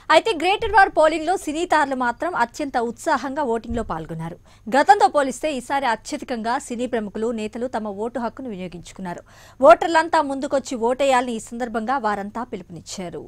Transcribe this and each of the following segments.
అయితే greater war polling లో సినీ తారలు మాత్రం అత్యంత ఉత్సాహంగా ఓటింగ్ లో పాల్గొన్నారు గతంతో పోలిస్తే ఈసారి అత్యధికంగా సినీ ప్రముఖులు నేతలు తమ ఓటు హక్కును వినియోగించుకున్నారు ఓటర్లంతా ముందుకొచ్చి ఓటేయాలని ఈ సందర్భంగా వారంతా పిలుపునిచ్చారు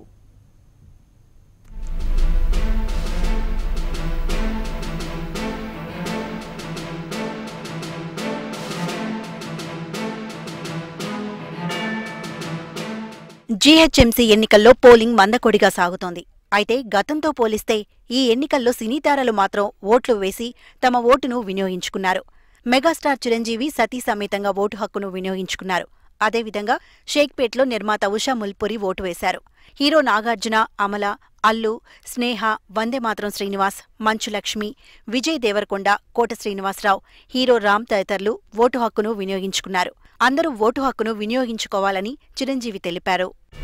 జీహెచ్ఎంసీ ఎన్నికల్లో పోలింగ్ మందకొడిగా సాగుతోంది అయితే గతంతో పోలిస్తే ఈ ఎన్నికల్లో సినీతారలు మాత్రం ఓట్లు వేసి తమ ఓటును వినియోగించుకున్నారు మెగాస్టార్ చిరంజీవి సతీ సమేతంగా ఓటు హక్కును వినియోగించుకున్నారు అదేవిధంగా షేక్పేట్లో నిర్మాత ఉషా ముల్పురి ఓటు వేశారు హీరో నాగార్జున అమల అల్లు స్నేహ వందేమాతరం శ్రీనివాస్ మంచు లక్ష్మి విజయ్ దేవరకొండ కోట శ్రీనివాసరావు హీరో రామ్ తదితరులు ఓటు హక్కును వినియోగించుకున్నారు అందరూ ఓటు హక్కును వినియోగించుకోవాలని చిరంజీవి తెలిపారు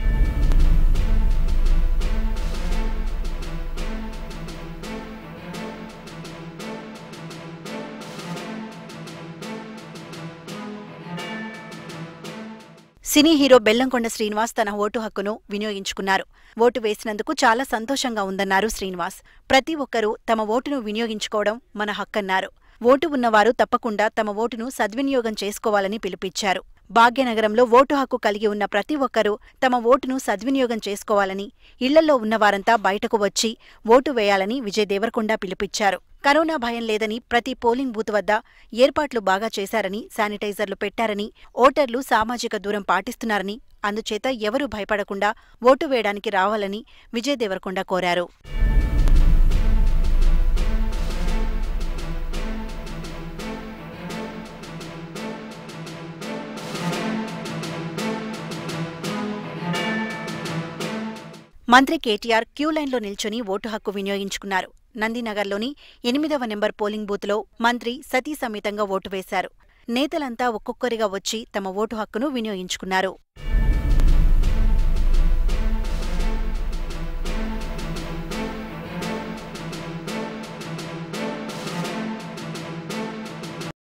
సినీ హీరో బెల్లంకొండ శ్రీనివాస్ తన ఓటు హక్కును వినియోగించుకున్నారు ఓటు వేసినందుకు చాలా సంతోషంగా ఉందన్నారు శ్రీనివాస్ ప్రతి ఒక్కరూ తమ ఓటును వినియోగించుకోవడం మన హక్కన్నారు ఓటు ఉన్నవారు తప్పకుండా తమ ఓటును సద్వినియోగం చేసుకోవాలని పిలుపిచ్చారు భాగ్యనగరంలో ఓటు హక్కు కలిగి ఉన్న ప్రతి ఒక్కరూ తమ ఓటును సద్వినియోగం చేసుకోవాలని ఇళ్లలో ఉన్నవారంతా బయటకు వచ్చి ఓటు వేయాలని విజయ్ దేవరకొండ పిలుపిచ్చారు కరోనా భయం లేదని ప్రతి పోలింగ్ బూత్ వద్ద ఏర్పాట్లు బాగా చేశారని శానిటైజర్లు పెట్టారని ఓటర్లు సామాజిక దూరం పాటిస్తున్నారని అందుచేత ఎవరూ భయపడకుండా ఓటు వేయడానికి రావాలని విజయ్ దేవరకొండ కోరారు మంత్రి కేటీఆర్ క్యూ లైన్లో నిల్చుని ఓటు హక్కు వినియోగించుకున్నారు నందినగర్లోని ఎనిమిదవ నెంబర్ పోలింగ్ బూత్లో మంత్రి సతీ సమేతంగా ఓటు వేశారు నేతలంతా ఒక్కొక్కరిగా వచ్చి తమ ఓటు హక్కును వినియోగించుకున్నారు